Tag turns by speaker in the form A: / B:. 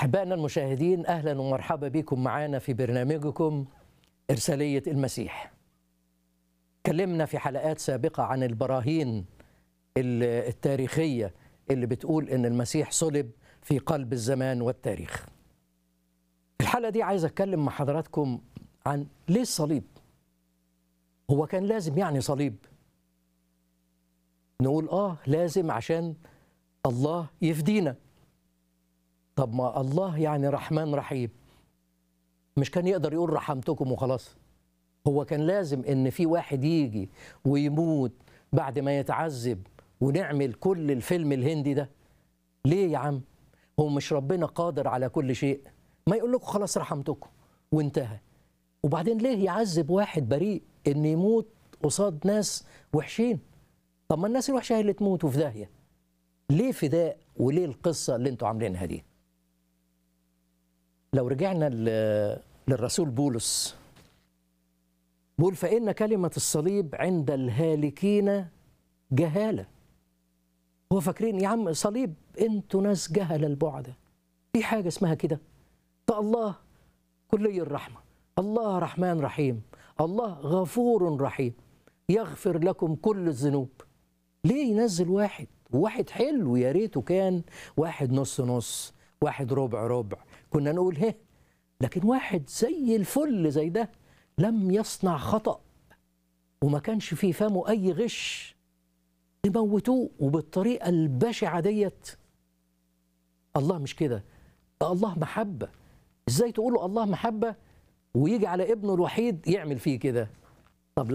A: أحبائنا المشاهدين أهلا ومرحبا بكم معنا في برنامجكم إرسالية المسيح تكلمنا في حلقات سابقة عن البراهين التاريخية اللي بتقول إن المسيح صلب في قلب الزمان والتاريخ الحلقة دي عايز أتكلم مع حضراتكم عن ليه الصليب هو كان لازم يعني صليب نقول آه لازم عشان الله يفدينا طب ما الله يعني رحمن رحيم مش كان يقدر يقول رحمتكم وخلاص هو كان لازم ان في واحد يجي ويموت بعد ما يتعذب ونعمل كل الفيلم الهندي ده ليه يا عم هو مش ربنا قادر على كل شيء ما يقول لكم خلاص رحمتكم وانتهى وبعدين ليه يعذب واحد بريء ان يموت قصاد ناس وحشين طب ما الناس الوحشه هي اللي تموت وفي داهيه ليه فداء وليه القصه اللي انتوا عاملينها دي لو رجعنا للرسول بولس بيقول فإن كلمة الصليب عند الهالكين جهالة هو فاكرين يا عم صليب انتوا ناس جهل البعدة في حاجة اسمها كده فالله كلي الرحمة الله رحمن رحيم الله غفور رحيم يغفر لكم كل الذنوب ليه ينزل واحد واحد حلو يا ريته كان واحد نص نص واحد ربع ربع كنا نقول هه لكن واحد زي الفل زي ده لم يصنع خطأ وما كانش في فمه أي غش تموتوه وبالطريقة البشعة ديت الله مش كده الله محبة ازاي تقولوا الله محبة ويجي على ابنه الوحيد يعمل فيه كده